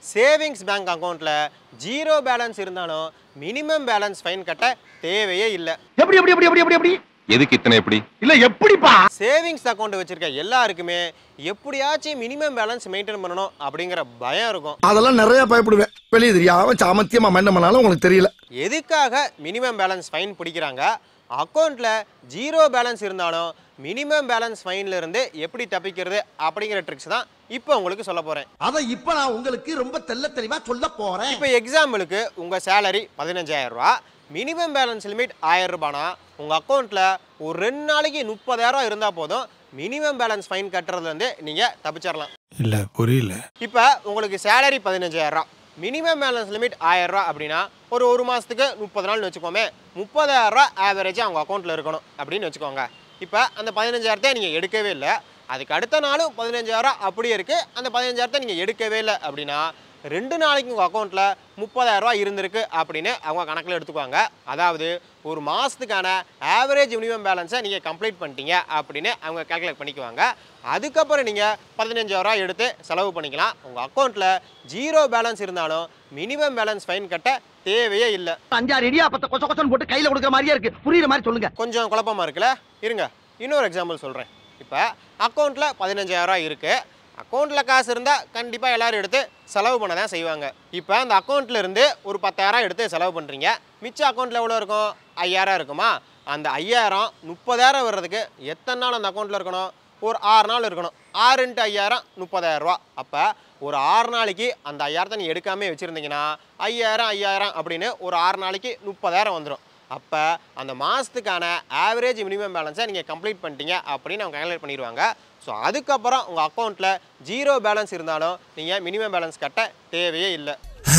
savings bank அக்கௌண்ட்டில் zero balance இருந்தாலும் minimum balance fine கட்ட தேவையே இல்லை எப்படி எப்படி எப்படி எப்படி எப்படி எப்படி எதுக்கு இத்தனை எப்படி இல்ல எப்படிப்பா சேவிங்ஸ் அக்கௌண்ட் வச்சிருக்க எல்லாருக்குமே எப்படியாச்சும் மினிமம் பேலன்ஸ் மெயின்டைன் பண்ணணும் அப்படிங்கிற பயம் இருக்கும் அதெல்லாம் நிறைய பயப்படுவேன் வெளியே தெரியாம சாமத்தியமா மைண்டம் பண்ணாலும் உங்களுக்கு தெரியல எதுக்காக மினிமம் பேலன்ஸ் ஃபைன் பிடிக்கிறாங்க அக்கௌண்ட்டில் ஜீரோ பேலன்ஸ் இருந்தாலும் மினிமம் பேலன்ஸ் ஃபைன்ல இருந்து எப்படி தப்பிக்கிறது அப்படிங்கிற ட்ரிக்ஸ் தான் இப்போ உங்களுக்கு சொல்ல போகிறேன் அத இப்ப நான் உங்களுக்கு ரொம்ப தெள்ள தெளிவா சொல்ல போறேன் இப்போ எக்ஸாம்பிளுக்கு உங்கள் சேலரி பதினஞ்சாயிரம் ரூபா மினிமம் பேலன்ஸ் லிமிட் ஆயிரம் ரூபானா உங்கள் அக்கௌண்ட்டில் ஒரு ரெண்டு நாளைக்கு முப்பதாயிரம் இருந்தால் போதும் மினிமம் பேலன்ஸ் ஃபைன் கட்டுறதுலேருந்து நீங்கள் தப்பிச்சிடலாம் இல்ல புரியல இப்போ உங்களுக்கு சேலரி பதினஞ்சாயிரம் மினிமம் பேலன்ஸ் லிமிட் ஆயிரம் ரூபா அப்படின்னா ஒரு ஒரு மாதத்துக்கு முப்பது நாள்னு வச்சுக்கோமே முப்பதாயிரம் ரூபா ஆவரேஜாக அவங்க அக்கௌண்ட்டில் இருக்கணும் அப்படின்னு வச்சுக்கோங்க இப்போ அந்த பதினஞ்சாயிரத்தை நீங்கள் எடுக்கவே இல்லை அதுக்கு அடுத்த நாளும் பதினஞ்சாயிரம் அப்படியே இருக்குது அந்த பதினஞ்சாயிரத்தை நீங்கள் எடுக்கவே இல்லை அப்படின்னா ரெண்டு நாளைக்கு உங்கள் அக்கௌண்ட்டில் முப்பதாயிரரூவா இருந்திருக்கு அப்படின்னு அவங்க கணக்கில் எடுத்துக்குவாங்க அதாவது ஒரு மாதத்துக்கான ஆவரேஜ் மினிமம் பேலன்ஸை நீங்கள் கம்ப்ளீட் பண்ணிட்டீங்க அப்படின்னு அவங்க கால்குலேட் பண்ணிக்குவாங்க அதுக்கப்புறம் நீங்கள் பதினஞ்சாயிரரூவா எடுத்து செலவு பண்ணிக்கலாம் உங்கள் அக்கௌண்ட்டில் ஜீரோ பேலன்ஸ் இருந்தாலும் மினிமம் பேலன்ஸ் ஃபைன் கட்ட தேவையே இல்லை அஞ்சாறு இடியா பத்த கொச்ச கொச்சன்னு போட்டு கையில கொடுக்குற மாதிரியே இருக்கு புரியுற மாதிரி சொல்லுங்க கொஞ்சம் குழப்பமா இருக்குல்ல இருங்க இன்னொரு எக்ஸாம்பிள் சொல்கிறேன் இப்போ அக்கௌண்ட்டில் பதினஞ்சாயிரரூவா இருக்குது அக்கௌண்ட்டில் காசு இருந்தால் கண்டிப்பாக எல்லாரும் எடுத்து செலவு பண்ண தான் செய்வாங்க இப்போ அந்த அக்கௌண்ட்டில் இருந்து ஒரு பத்தாயிரம் எடுத்து செலவு பண்ணுறீங்க மிச்ச அக்கௌண்ட்டில் எவ்வளோ இருக்கும் ஐயாயிரம் இருக்குமா அந்த ஐயாயிரம் முப்பதாயிரம் வர்றதுக்கு எத்தனை நாள் அந்த அக்கௌண்ட்டில் இருக்கணும் ஒரு ஆறு நாள் இருக்கணும் ஆறு இன்ட்டு ஐயாயிரம் முப்பதாயிரம் ரூபா அப்போ ஒரு ஆறு நாளைக்கு அந்த ஐயாயிரத்தை நீ எடுக்காமே வச்சுருந்தீங்கன்னா ஐயாயிரம் ஐயாயிரம் அப்படின்னு ஒரு ஆறு நாளைக்கு முப்பதாயிரம் வந்துடும் அப்போ அந்த மாதத்துக்கான ஆவரேஜ் மினிமம் பேலன்ஸை நீங்கள் கம்ப்ளீட் பண்ணிட்டீங்க அப்படின்னு அவங்க கேல்குலேட் பண்ணிடுவாங்க ஸோ அதுக்கப்புறம் உங்கள் அக்கௌண்ட்டில் ஜீரோ பேலன்ஸ் இருந்தாலும் நீங்கள் மினிமம் பேலன்ஸ் கட்ட தேவையே இல்லை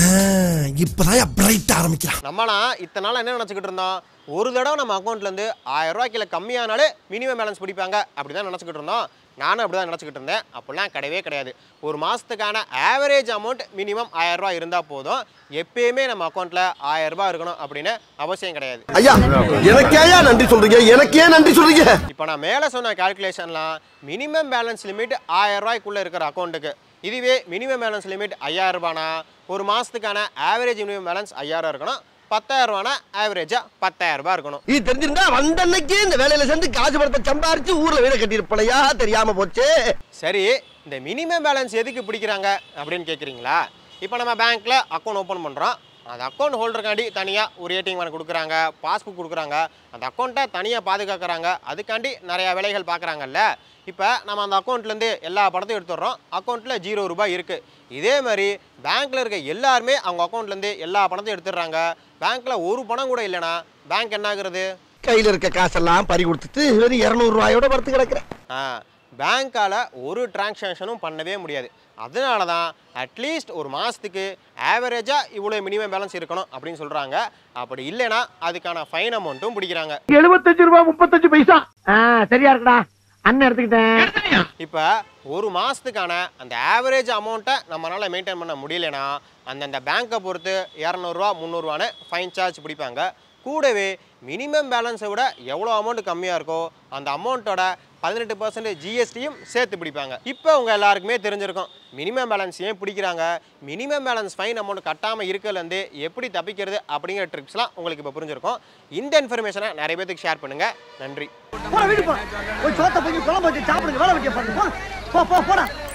இப்பதான் பிரைட் ஆரம்பிக்கிறான் நம்மளாம் இத்தனை நாள் என்ன நினச்சிக்கிட்டு இருந்தோம் ஒரு தடவை நம்ம அக்கௌண்ட்லேருந்து ஆயிரம் ரூபாய் கீழே கம்மியானாலே மினிமம் பேலன்ஸ் பிடிப்பாங்க அப்படி தான் நினச்சிக்கிட்டு இருந்தோம் நானும் அப்படி தான் நினச்சிக்கிட்டு இருந்தேன் அப்படிலாம் கிடையவே கிடையாது ஒரு மாதத்துக்கான ஆவரேஜ் அமௌண்ட் மினிமம் ஆயிரம் ரூபாய் இருந்தால் போதும் எப்பயுமே நம்ம அக்கௌண்ட்டில் ஆயிரம் ரூபாய் இருக்கணும் அப்படின்னு அவசியம் கிடையாது ஐயா எனக்கேயா நன்றி சொல்றீங்க எனக்கே நன்றி சொல்றீங்க இப்போ நான் மேலே சொன்ன கால்குலேஷன்லாம் மினிமம் பேலன்ஸ் லிமிட் ஆயிரம் ரூபாய்க்குள்ளே இருக்கிற அக்கௌண்ட்டுக்கு இதுவே மினிமம் பேலன்ஸ் லிமிட் ஐயாயிரம் ரூபானா ஒரு மாதத்துக்கான ஆவரேஜ் மினிமம் பேலன்ஸ் ஐயாயிரம் இருக்கணும் பத்தாயிரம் ரூபானா ஆவரேஜாக பத்தாயிரம் ரூபாய் இருக்கணும் இது தெரிஞ்சிருந்தா வந்த அன்னைக்கே இந்த வேலையில சேர்ந்து காசு படத்தை சம்பாரிச்சு ஊர்ல வீட கட்டியிருப்பலையா தெரியாம போச்சு சரி இந்த மினிமம் பேலன்ஸ் எதுக்கு பிடிக்கிறாங்க அப்படின்னு கேட்குறீங்களா இப்போ நம்ம பேங்க்கில் அக்கௌண்ட் ஓப்பன் பண்ணுறோம் அந்த அக்கௌண்ட் ஹோல்டருக்காண்டி தனியாக ஒரு ஏடிஎம் கார்டு கொடுக்குறாங்க பாஸ்புக் கொடுக்குறாங்க அந்த அக்கௌண்ட்டை தனியாக பாதுகாக்கிறாங்க அதுக்காண்டி நிறையா வேலைகள் பார்க்குறாங்கல்ல இப்போ நம்ம அந்த அக்கௌண்ட்லேருந்து எல்லா பணத்தையும் எடுத்துடுறோம் அக்கௌண்ட்டில் ஜீரோ ரூபாய் இருக்குது இதே மாதிரி பேங்க்கில் இருக்க எல்லாருமே அவங்க அக்கௌண்ட்லேருந்து எல்லா பணத்தையும் எடுத்துடுறாங்க பேங்க்கில் ஒரு பணம் கூட இல்லைன்னா பேங்க் என்ன ஆகுறது கையில இருக்க காசெல்லாம் பறி கொடுத்துட்டு வெறும் இருநூறு ரூபாயோட படுத்து கிடக்குறேன் ஆ பேங்க்கால் ஒரு டிரான்சாக்ஷனும் பண்ணவே முடியாது அதனால தான் அட்லீஸ்ட் ஒரு மாதத்துக்கு ஆவரேஜாக இவ்வளோ மினிமம் பேலன்ஸ் இருக்கணும் அப்படின்னு சொல்கிறாங்க அப்படி இல்லைன்னா அதுக்கான ஃபைன் அமௌண்ட்டும் பிடிக்கிறாங்க எழுபத்தஞ்சு ரூபாய் முப்பத்தஞ்சு பைசா சரியா இருக்குடா அண்ணன் எடுத்துக்கிட்டேன் இப்போ ஒரு மாதத்துக்கான அந்த ஆவரேஜ் அமௌண்ட்டை நம்மளால் மெயின்டைன் பண்ண முடியலனா அந்தந்த பேங்க்கை பொறுத்து இரநூறுவா முந்நூறுவான்னு ஃபைன் சார்ஜ் பிடிப்பாங்க கூடவே மினிமம் பேலன்ஸை விட எவ்வளோ அமௌண்ட் கம்மியாக இருக்கோ அந்த அமௌண்ட்டோட பதினெட்டு பர்சன்டேஜ் ஜிஎஸ்டியும் சேர்த்து பிடிப்பாங்க இப்போ உங்கள் எல்லாருக்குமே தெரிஞ்சிருக்கும் மினிமம் பேலன்ஸ் ஏன் பிடிக்கிறாங்க மினிமம் பேலன்ஸ் ஃபைன் அமௌண்ட் கட்டாமல் இருக்கலேருந்து எப்படி தப்பிக்கிறது அப்படிங்கிற ட்ரிப்ஸ்லாம் உங்களுக்கு இப்போ புரிஞ்சிருக்கும் இந்த இன்ஃபர்மேஷனை நிறைய பேருக்கு ஷேர் பண்ணுங்கள் நன்றி போட வீடு போட போய் சோத்த போய் குழம்பு வச்சு சாப்பிடுங்க வேலை வைக்க பாருங்க போ போ போடா